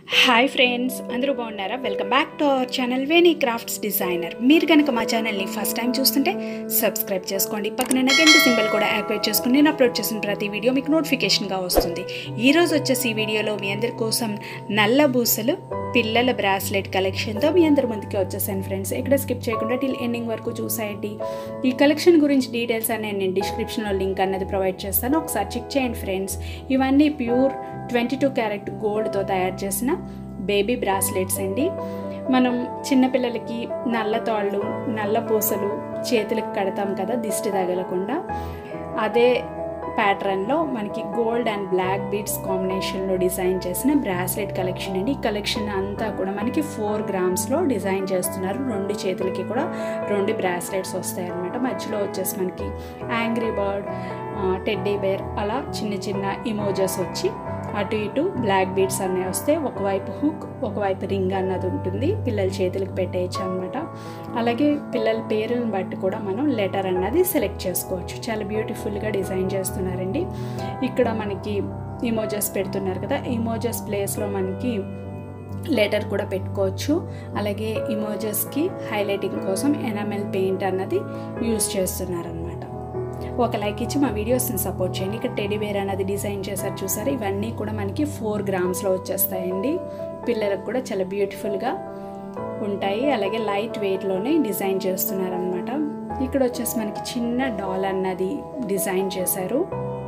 hi friends అందరూ బాగున్నారా welcome back to our channel Veni crafts designer మీరు కనుక మా ఛానల్ని ఫస్ట్ టైం చూస్తుంటే సబ్స్క్రైబ్ చేసుకోండి పక్కన గంట సింబల్ కూడా యాక్టివేట్ చేసుకుని నేను అప్లోడ్ చేసిన ప్రతి వీడియో మీకు నోటిఫికేషన్గా వస్తుంది ఈరోజు వచ్చేసి ఈ వీడియోలో మీ అందరి కోసం నల్ల బూసలు పిల్లల బ్రాస్లెట్ కలెక్షన్తో మీ అందరి ముందుకి వచ్చేసాను ఫ్రెండ్స్ ఎక్కడ స్కిప్ చేయకుండా టిల్ ఎండింగ్ వరకు చూసాయండి ఈ కలెక్షన్ గురించి డీటెయిల్స్ అనేది నేను డిస్క్రిప్షన్లో లింక్ అన్నది ప్రొవైడ్ చేస్తాను ఒకసారి చెక్ చేయండి ఫ్రెండ్స్ ఇవన్నీ ప్యూర్ ట్వంటీ టూ క్యారెట్ గోల్డ్తో తయారు చేసిన బేబీ బ్రాస్లెట్స్ అండి మనం చిన్నపిల్లలకి నల్ల తాళ్ళు నల్ల పూసలు చేతులకు కడతాం కదా దిష్టి తగలకుండా అదే ప్యాటర్న్లో మనకి గోల్డ్ అండ్ బ్లాక్ బీడ్స్ కాంబినేషన్లో డిజైన్ చేసిన బ్రాస్లెట్ కలెక్షన్ అండి ఈ కలెక్షన్ అంతా కూడా మనకి ఫోర్ గ్రామ్స్లో డిజైన్ చేస్తున్నారు రెండు చేతులకి కూడా రెండు బ్రాస్లెట్స్ వస్తాయి అనమాట మధ్యలో వచ్చేసి మనకి యాంగ్రీ బర్డ్ టెడ్డీ బేర్ అలా చిన్న చిన్న ఇమోజెస్ వచ్చి అటు ఇటు బ్లాక్ బీడ్స్ అన్నీ వస్తే ఒకవైపు హుక్ ఒకవైపు రింగ్ అన్నది ఉంటుంది పిల్లల చేతులకు పెట్టేయచ్చు అనమాట అలాగే పిల్లల పేరుని బట్టి కూడా మనం లెటర్ అన్నది సెలెక్ట్ చేసుకోవచ్చు చాలా బ్యూటిఫుల్గా డిజైన్ చేస్తున్నారండి ఇక్కడ మనకి ఇమోజెస్ పెడుతున్నారు కదా ఇమోజెస్ ప్లేస్లో మనకి లెటర్ కూడా పెట్టుకోవచ్చు అలాగే ఇమోజెస్కి హైలైటింగ్ కోసం ఎనామెల్ పెయింట్ అన్నది యూస్ చేస్తున్నారనమాట ఒక లైక్ ఇచ్చి మా వీడియోస్ని సపోర్ట్ చేయండి ఇక్కడ టెడీ వేర్ అనేది డిజైన్ చేశారు చూసారు ఇవన్నీ కూడా మనకి ఫోర్ గ్రామ్స్లో వచ్చేస్తాయండి పిల్లలకు కూడా చాలా బ్యూటిఫుల్గా ఉంటాయి అలాగే లైట్ వెయిట్లోనే డిజైన్ చేస్తున్నారనమాట ఇక్కడ వచ్చేసి మనకి చిన్న డాల్ అన్నది డిజైన్ చేశారు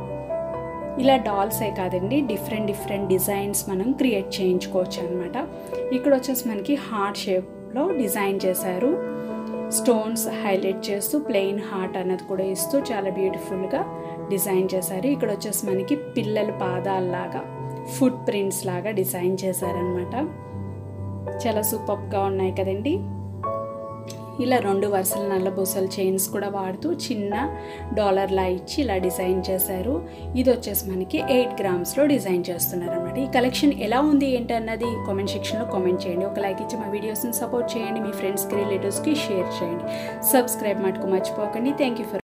ఇలా డాల్సే కాదండి డిఫరెంట్ డిఫరెంట్ డిజైన్స్ మనం క్రియేట్ చేయించుకోవచ్చు అనమాట ఇక్కడ వచ్చేసి మనకి హార్ట్ షేప్లో డిజైన్ చేశారు స్టోన్స్ హైలైట్ చేస్తూ ప్లెయిన్ హార్ట్ అన్నది కూడా ఇస్తూ చాలా బ్యూటిఫుల్గా డిజైన్ చేశారు ఇక్కడ వచ్చేసి మనకి పిల్లల పాదాల్లాగా ఫుట్ ప్రింట్స్ లాగా డిజైన్ చేశారనమాట చాలా సూపర్గా ఉన్నాయి కదండి ఇలా రెండు వరుసల నల్లబూసల చైన్స్ కూడా వాడుతూ చిన్న డాలర్లా ఇచ్చి ఇలా డిజైన్ చేశారు ఇది వచ్చేసి మనకి ఎయిట్ గ్రామ్స్లో డిజైన్ చేస్తున్నారు అనమాట ఈ కలెక్షన్ ఎలా ఉంది ఏంటి అన్నది కామెంట్ సెక్షన్లో కామెంట్ చేయండి ఒక లైక్ ఇచ్చి మా వీడియోస్ని సపోర్ట్ చేయండి మీ ఫ్రెండ్స్కి రిలేటివ్స్కి షేర్ చేయండి సబ్స్క్రైబ్ మటుకు మర్చిపోకండి థ్యాంక్ యూ ఫర్